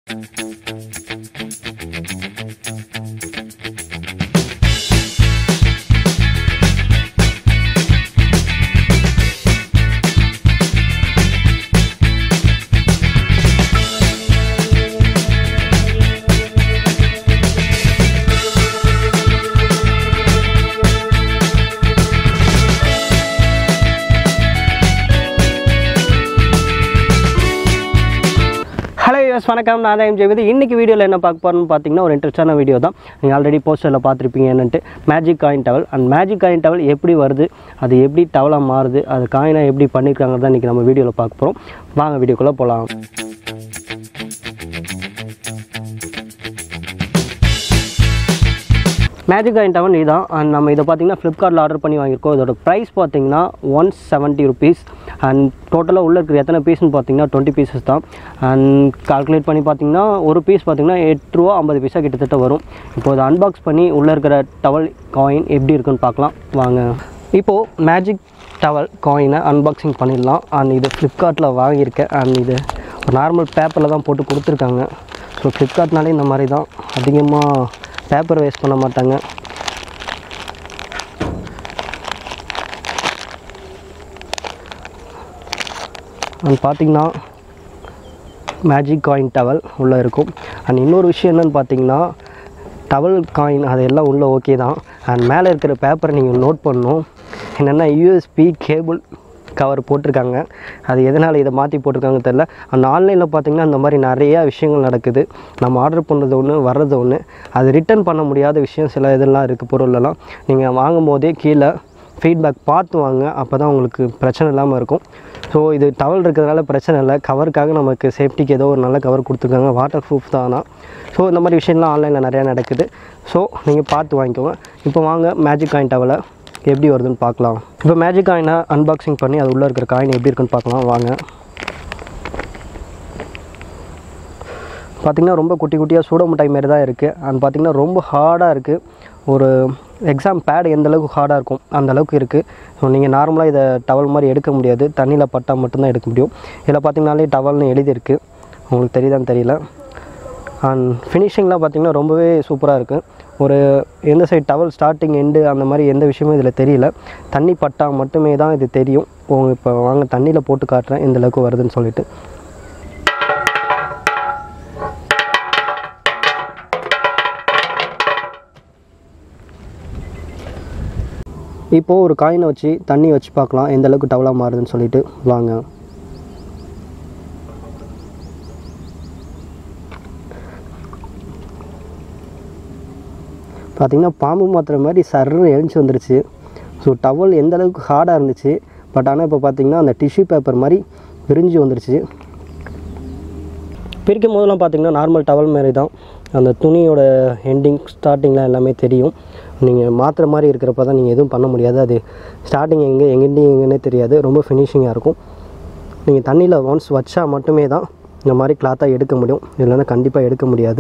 hello use வணக்கம் நான் தான் ஜெயவதி இன்றைக்கி வீடியோவில் என்ன பார்க்க போகிறோம்னு பார்த்தீங்கன்னா ஒரு இன்ட்ரெஸ்டான வீடியோ தான் நீங்கள் ஆல்ரெடி போஸ்டரில் பார்த்துருப்பீங்க என்னன்ட்டு magic coin towel and magic coin towel எப்படி வருது அது எப்படி டவலாக மாறுது அது காயினாக எப்படி பண்ணியிருக்காங்கிறத இன்றைக்கி நம்ம வீடியோவில் பார்க்க போகிறோம் வாங்க வீடியோக்குள்ளே போகலாம் மேஜிக் காயின் டவன் இதுதான் அண்ட் நம்ம இதை பார்த்தீங்கன்னா ஃப்ளிப்கார்ட்டில் ஆர்டர் பண்ணி வாங்கியிருக்கோம் இதோட ப்ரைஸ் பார்த்தீங்கன்னா ஒன் செவன்ட்டி ருபீஸ் அண்ட் டோட்டலாக உள்ளே இருக்கிற எத்தனை பீஸ்னு பார்த்தீங்கன்னா டுவெண்ட்டி பீசஸ் தான் அண்ட் கால்குலேட் பண்ணி பார்த்தீங்கன்னா ஒரு பீஸ் பார்த்தீங்கன்னா எட்டு ரூபா ஐம்பது பைசா கிட்டத்தட்ட வரும் இப்போ இதை அன்பாக்ஸ் பண்ணி உள்ளே இருக்கிற டவல் காயின் எப்படி இருக்குன்னு பார்க்கலாம் வாங்க இப்போது மேஜிக் டவல் காயினை அன்பாக்சிங் பண்ணிடலாம் அண்ட் இது ஃப்ளிப்கார்ட்டில் வாங்கியிருக்கேன் அண்ட் இது ஒரு நார்மல் பேப்பரில் தான் போட்டு கொடுத்துருக்காங்க ஸோ ஃப்ளிப்கார்ட்னாலே இந்த மாதிரி தான் அதிகமாக பேப்பர் வேஸ்ட் பண்ண மாட்டாங்க அண்ட் பார்த்தீங்கன்னா மேஜிக் காயின் டவல் உள்ளே இருக்கும் அண்ட் இன்னொரு விஷயம் என்னன்னு பார்த்தீங்கன்னா டவல் காயின் அது எல்லாம் உள்ளே ஓகே தான் அண்ட் மேலே இருக்கிற பேப்பரை நீங்கள் நோட் பண்ணணும் என்னென்னா யூஎஸ்பி கேபிள் கவர் போட்டிருக்காங்க அது எதனால் இதை மாற்றி போட்டிருக்காங்க தெரில அந்த ஆன்லைனில் பார்த்தீங்கன்னா இந்த மாதிரி நிறையா விஷயங்கள் நடக்குது நம்ம ஆர்டர் பண்ணுறது ஒன்று வர்றது ஒன்று அது ரிட்டர்ன் பண்ண முடியாத விஷயம் சில இதெல்லாம் இருக்குது பொருளெல்லாம் நீங்கள் வாங்கும் போதே கீழே ஃபீட்பேக் பார்த்து வாங்க அப்போ தான் உங்களுக்கு பிரச்சனை இல்லாமல் இருக்கும் ஸோ இது டவல் இருக்கிறதுனால பிரச்சனை இல்லை கவருக்காக நமக்கு சேஃப்டிக்கு ஏதோ ஒரு நல்ல கவர் கொடுத்துருக்காங்க வாட்டர் ப்ரூஃப் தானா ஸோ இந்த மாதிரி விஷயம்லாம் ஆன்லைனில் நிறையா நடக்குது ஸோ நீங்கள் பார்த்து வாங்கிக்கோங்க இப்போ வாங்க மேஜிக் காயின் டவலை எப்படி வருதுன்னு பார்க்கலாம் இப்போ மேஜிக் காயினை அன்பாக்சிங் பண்ணி அது உள்ளே இருக்கிற காயின் எப்படி இருக்குன்னு பார்க்கலாம் வாங்க பார்த்திங்கன்னா ரொம்ப குட்டி குட்டியாக சூட மிட்டாய் மாரி தான் இருக்குது அண்ட் பார்த்திங்கன்னா ரொம்ப ஹார்டாக இருக்குது ஒரு எக்ஸாம் பேட் எந்த அளவுக்கு ஹார்டாக இருக்கும் அந்த அளவுக்கு இருக்குது ஸோ நீங்கள் நார்மலாக இதை டவல் மாதிரி எடுக்க முடியாது தண்ணியில் பட்டால் மட்டும்தான் எடுக்க முடியும் இதில் பார்த்திங்கனாலே டவல்னு எழுதியிருக்கு உங்களுக்கு தெரியுதான்னு தெரியல அண்ட் ஃபினிஷிங்லாம் பார்த்திங்கன்னா ரொம்பவே சூப்பராக இருக்குது ஒரு எந்த சைடு டவல் ஸ்டார்டிங் எண்டு அந்த மாதிரி எந்த விஷயமும் இதில் தெரியல தண்ணி பட்டால் மட்டுமே தான் இது தெரியும் உங்க இப்போ வாங்க தண்ணியில் போட்டு காட்டுறேன் எந்த அளவுக்கு வருதுன்னு சொல்லிட்டு இப்போது ஒரு காயினை வச்சு தண்ணி வச்சு பார்க்கலாம் எந்த அளவுக்கு டவலாக மாறுதுன்னு சொல்லிட்டு வாங்க பார்த்திங்கன்னா பாம்பு மாத்திர மாதிரி சர்ன்னு எழுந்துச்சு வந்துருச்சு ஸோ டவல் எந்த அளவுக்கு ஹார்டாக இருந்துச்சு பட் ஆனால் இப்போ பார்த்திங்கன்னா அந்த டிஷ்யூ பேப்பர் மாதிரி விரிஞ்சு வந்துருச்சு பிரிக்கும் போதெல்லாம் பார்த்திங்கன்னா நார்மல் டவல் மாதிரி தான் அந்த துணியோட எண்டிங் ஸ்டார்டிங்கில் எல்லாமே தெரியும் நீங்கள் மாத்திர மாதிரி இருக்கிறப்ப தான் நீங்கள் எதுவும் பண்ண முடியாது அது ஸ்டார்டிங் எங்கே எங்கேயும் எங்கேன்னே தெரியாது ரொம்ப ஃபினிஷிங்காக இருக்கும் நீங்கள் தண்ணியில் ஒன்ஸ் வச்சா மட்டுமே தான் இந்த மாதிரி கிளாத்தாக எடுக்க முடியும் இல்லைன்னா கண்டிப்பாக எடுக்க முடியாது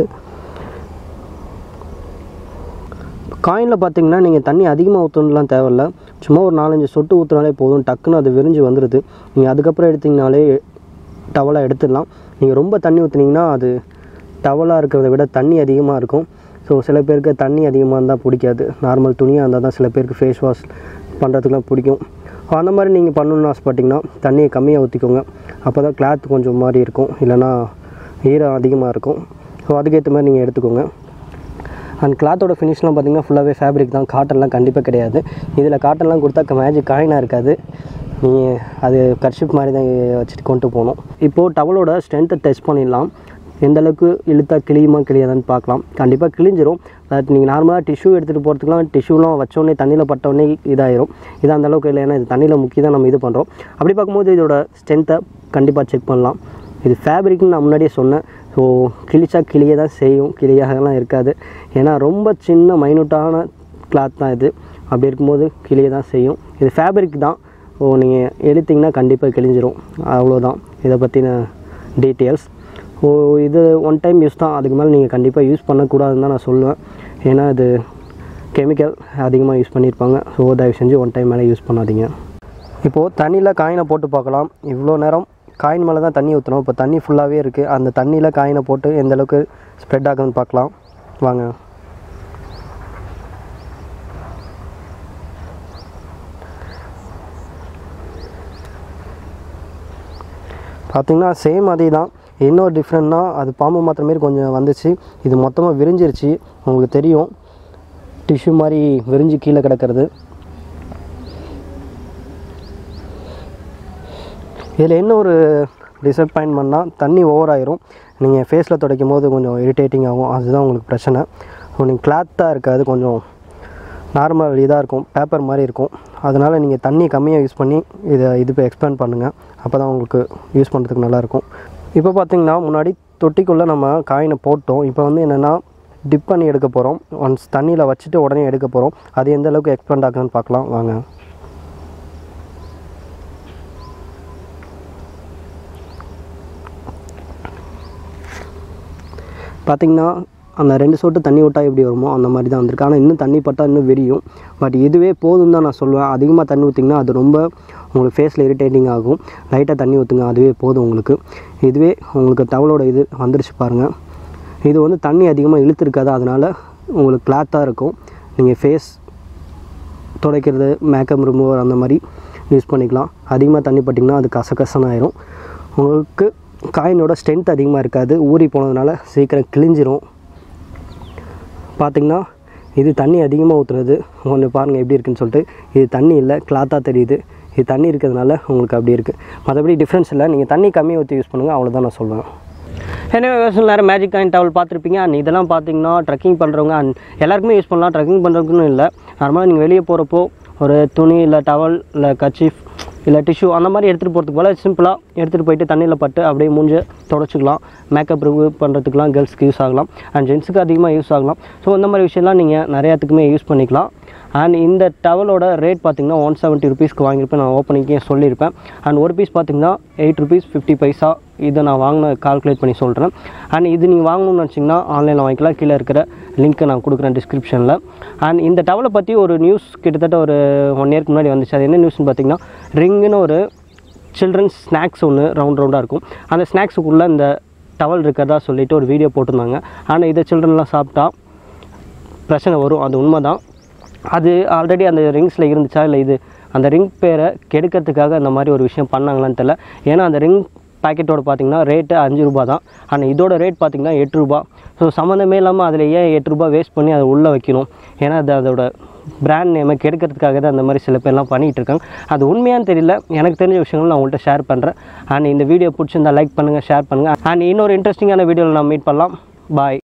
காயினில் பார்த்தீங்கன்னா நீங்கள் தண்ணி அதிகமாக ஊற்றணும்லாம் தேவையில்ல சும்மா ஒரு நாலஞ்சு சொட்டு ஊற்றினாலே போதும் டக்குன்னு அது விரிஞ்சு வந்துடுது நீங்கள் அதுக்கப்புறம் எடுத்திங்கனாலே டவலாக எடுத்துடலாம் நீங்கள் ரொம்ப தண்ணி ஊற்றுனீங்கன்னா அது டவலாக இருக்கிறத விட தண்ணி அதிகமாக இருக்கும் ஸோ சில பேருக்கு தண்ணி அதிகமாக இருந்தால் பிடிக்காது நார்மல் துணியாக இருந்தால் தான் சில பேருக்கு ஃபேஸ் வாஷ் பண்ணுறதுக்குலாம் பிடிக்கும் ஸோ அந்த மாதிரி நீங்கள் பண்ணணும்னு ஆசைப்பட்டிங்கன்னா தண்ணியை கம்மியாக ஊற்றிக்கோங்க அப்போ தான் கிளாத் கொஞ்சம் மாதிரி இருக்கும் இல்லைனா ஈரம் அதிகமாக இருக்கும் ஸோ அதுக்கேற்ற மாதிரி நீங்கள் எடுத்துக்கோங்க அண்ட் கிளாத்தோட ஃபினிஷ்லாம் பார்த்தீங்கன்னா ஃபுல்லாகவே ஃபேப்ரிக் தான் காட்டன்லாம் கண்டிப்பாக கிடையாது இதில் காட்டன்லாம் கொடுத்தா மேஜிக் காயினாக இருக்காது நீங்கள் அது கர்ஷிப் மாதிரி தான் வச்சுட்டு கொண்டு போகணும் இப்போது டவலோட ஸ்ட்ரென்த்தை டெஸ்ட் பண்ணிடலாம் எந்த அளவுக்கு இழுத்தா கிளியுமா கிளியாதான்னு பார்க்கலாம் கண்டிப்பாக கிழிஞ்சிரும் பட் நீங்கள் நார்மலாக டிஷ்யூ எடுத்துகிட்டு போகிறதுக்குலாம் டிஷ்யூலாம் வச்சோடனே தண்ணியில் பட்டோடனே இதாயிரும் இது அந்த அளவுக்கு இல்லை ஏன்னா இது தண்ணியில் முக்கி தான் நம்ம இது பண்ணுறோம் அப்படி பார்க்கும்போது இதோட ஸ்ட்ரென்த்தை கண்டிப்பாக செக் பண்ணலாம் இது ஃபேப்ரிக்னு நான் முன்னாடியே சொன்னேன் ஸோ கிழிச்சா கிளிய தான் செய்யும் கிளியாகலாம் இருக்காது ஏன்னா ரொம்ப சின்ன மைனூட்டான கிளாத் தான் இது அப்படி இருக்கும்போது கிளிய தான் செய்யும் இது ஃபேப்ரிக் தான் ஸோ நீங்கள் எழுத்திங்கன்னா கண்டிப்பாக கிழிஞ்சிரும் அவ்வளோதான் இதை பற்றின டீட்டெயில்ஸ் ஸோ இது ஒன் டைம் யூஸ் தான் அதுக்கு மேலே நீங்கள் கண்டிப்பாக யூஸ் பண்ணக்கூடாதுன்னு தான் நான் சொல்லுவேன் ஏன்னா இது கெமிக்கல் அதிகமாக யூஸ் பண்ணியிருப்பாங்க ஸோ தயவு செஞ்சு ஒன் டைம் மேலே யூஸ் பண்ணாதீங்க இப்போது தண்ணியில் காயினை போட்டு பார்க்கலாம் இவ்வளோ நேரம் காயின் மேலே தான் தண்ணி ஊற்றணும் இப்போ தண்ணி ஃபுல்லாகவே இருக்குது அந்த தண்ணியில் காயினை போட்டு எந்த அளவுக்கு ஸ்ப்ரெட் ஆகுதுன்னு பார்க்கலாம் வாங்க பார்த்தீங்கன்னா சேம் அதே தான் இன்னொரு டிஃப்ரெண்ட்னா அது பாம்பு மாத்திர மாரி கொஞ்சம் வந்துச்சு இது மொத்தமாக விரிஞ்சிருச்சு உங்களுக்கு தெரியும் டிஷ்யூ மாதிரி விரிஞ்சு கீழே கிடக்கிறது இதில் என்ன ஒரு டிசப்பாயின்மெண்ட்னால் தண்ணி ஓவர் ஆயிரும் நீங்கள் ஃபேஸில் துடைக்கும் போது கொஞ்சம் இரிட்டேட்டிங் ஆகும் அதுதான் உங்களுக்கு பிரச்சனை ஸோ நீங்கள் கிளாத்தாக இருக்காது கொஞ்சம் நார்மல் இதாக இருக்கும் பேப்பர் மாதிரி இருக்கும் அதனால் நீங்கள் தண்ணி கம்மியாக யூஸ் பண்ணி இதை இது இப்போ எக்ஸ்பேண்ட் பண்ணுங்கள் அப்போ தான் உங்களுக்கு யூஸ் பண்ணுறதுக்கு நல்லாயிருக்கும் இப்போ பார்த்தீங்கன்னா முன்னாடி தொட்டிக்குள்ளே நம்ம காயினை போட்டோம் இப்போ வந்து என்னென்னா டிப் பண்ணி எடுக்க போகிறோம் ஒன்ஸ் தண்ணியில் வச்சுட்டு உடனே எடுக்க போகிறோம் அது எந்த அளவுக்கு எக்ஸ்பேண்ட் ஆகுதுன்னு பார்க்கலாம் வாங்க பார்த்திங்கன்னா அந்த ரெண்டு சொட்டு தண்ணி விட்டால் எப்படி வருமோ அந்த மாதிரி தான் வந்திருக்கு ஆனால் இன்னும் தண்ணி பட்டால் இன்னும் விரியும் பட் இதுவே போதும் தான் நான் சொல்லுவேன் அதிகமாக தண்ணி ஊற்றிங்கன்னா அது ரொம்ப உங்களுக்கு ஃபேஸில் இரிட்டேட்டிங் ஆகும் லைட்டாக தண்ணி ஊற்றுங்க அதுவே போதும் உங்களுக்கு இதுவே உங்களுக்கு டவலோட இது வந்துருச்சு பாருங்கள் இது வந்து தண்ணி அதிகமாக இழுத்துருக்காது அதனால் உங்களுக்கு கிளாத்தாக இருக்கும் நீங்கள் ஃபேஸ் துடைக்கிறது மேக்கப் ரிமூவர் அந்த மாதிரி யூஸ் பண்ணிக்கலாம் அதிகமாக தண்ணி பட்டிங்கன்னா அது கசகசன்னு ஆயிரும் உங்களுக்கு காயினோட ஸ்ட்ரென்த் அதிகமாக இருக்காது ஊறி போனதுனால சீக்கிரம் கிழிஞ்சிரும் பார்த்திங்கன்னா இது தண்ணி அதிகமாக ஊற்றுனது கொஞ்சம் பாருங்கள் எப்படி இருக்குன்னு சொல்லிட்டு இது தண்ணி இல்லை கிளாத்தாக தெரியுது இது தண்ணி இருக்கிறதுனால உங்களுக்கு அப்படி இருக்குது மற்றபடி டிஃப்ரென்ஸ் இல்லை நீங்கள் தண்ணி கம்மியாக ஊற்றி யூஸ் பண்ணுங்கள் அவ்வளோதான் நான் சொல்லுவேன் எனவே வேறு நேரம் மேஜிக் காயின் டவல் பார்த்துருப்பீங்க அண்ட் இதெல்லாம் பார்த்தீங்கன்னா ட்ரெக்கிங் பண்ணுறவங்க அண்ட் எல்லாருக்குமே யூஸ் பண்ணலாம் ட்ரெக்கிங் பண்ணுறதுக்குன்னு இல்லை நார்மலாக நீங்கள் வெளியே போகிறப்போ ஒரு துணி இல்லை டவல் இல்லை கச்சிஃப் இல்லை டிஷ்யூ அந்த மாதிரி எடுத்துகிட்டு போகிறதுக்கு போல சிம்பிளாக எடுத்துகிட்டு போயிட்டு தண்ணியில் பட்டு அப்படியே மூஞ்ச தொடச்சிக்கலாம் மேக்கப் ரிவ்யூ பண்ணுறதுக்குலாம் கேர்ள்ஸ்க்கு யூஸ் ஆகலாம் அண்ட் ஜென்ஸுக்கு அதிகமாக யூஸ் ஆகலாம் ஸோ இந்த மாதிரி விஷயம்லாம் நீங்கள் நிறையாத்துக்குமே யூஸ் பண்ணிக்கலாம் அண்ட் இந்த டவலோட ரேட் பார்த்தீங்கன்னா ஒன் செவன்ட்டி ருபீஸ்க்கு வாங்கியிருப்பேன் நான் ஓப்பனிங்கே சொல்லியிருப்பேன் அண்ட் ஒரு பீஸ் பார்த்தீங்கன்னா எயிட் ருபீஸ் ஃபிஃப்டி பைசா இதை நான் வாங்கின கால்குலேட் பண்ணி சொல்கிறேன் அண்ட் இது நீங்கள் வாங்கணும்னு நினச்சிங்கன்னா ஆன்லைனில் வாங்கிக்கலாம் கீழே இருக்கிற லிங்க்கை நான் கொடுக்குறேன் டிஸ்கிரிப்ஷனில் அண்ட் இந்த டவலை பற்றி ஒரு நியூஸ் கிட்டத்தட்ட ஒரு ஒன் இயர்க்கு முன்னாடி வந்துச்சு அது என்ன நியூஸ்னு பார்த்தீங்கன்னா ரிங்குன்னு ஒரு சில்ட்ரன்ஸ் ஸ்நாக்ஸ் ஒன்று ரவுண்ட் ரவுண்டாக இருக்கும் அந்த ஸ்நாக்ஸுக்குள்ளே இந்த டவல் இருக்கிறதா சொல்லிட்டு ஒரு வீடியோ போட்டிருந்தாங்க ஆனால் இதை சில்ட்ரன்லாம் சாப்பிட்டா பிரச்சனை வரும் அது உண்மை தான் அது ஆல்ரெடி அந்த ரிங்ஸில் இருந்துச்சா இல்லை இது அந்த ரிங் பேரை கெடுக்கிறதுக்காக அந்த மாதிரி ஒரு விஷயம் பண்ணாங்களான்னு தெரியல ஏன்னா அந்த ரிங் பாக்கெட்டோட பார்த்தீங்கன்னா ரேட்டு அஞ்சு ரூபா தான் ஆனால் இதோட ரேட் பார்த்தீங்கன்னா எட்டு ரூபா ஸோ சம்மந்தமே இல்லாமல் அதில் ஏன் எட்டு ரூபா வேஸ்ட் பண்ணி அதை உள்ளே வைக்கணும் ஏன்னா அது அதோட பிராண்ட் நேமை கெடுக்கிறதுக்காக தான் அந்த மாதிரி சில பேர்லாம் பண்ணிகிட்டு இருக்காங்க அது உண்மையான்னு தெரியல எனக்கு தெரிஞ்ச விஷயங்கள் நான் உங்கள்கிட்ட ஷேர் பண்ணுறேன் அண்ட் இந்த வீடியோ பிடிச்சிருந்தா லைக் பண்ணுங்கள் ஷேர் பண்ணுங்கள் அண்ட் இன்னொரு இன்ட்ரெஸ்டிங்கான வீடியோவில் நான் மீட் பண்ணலாம் பாய்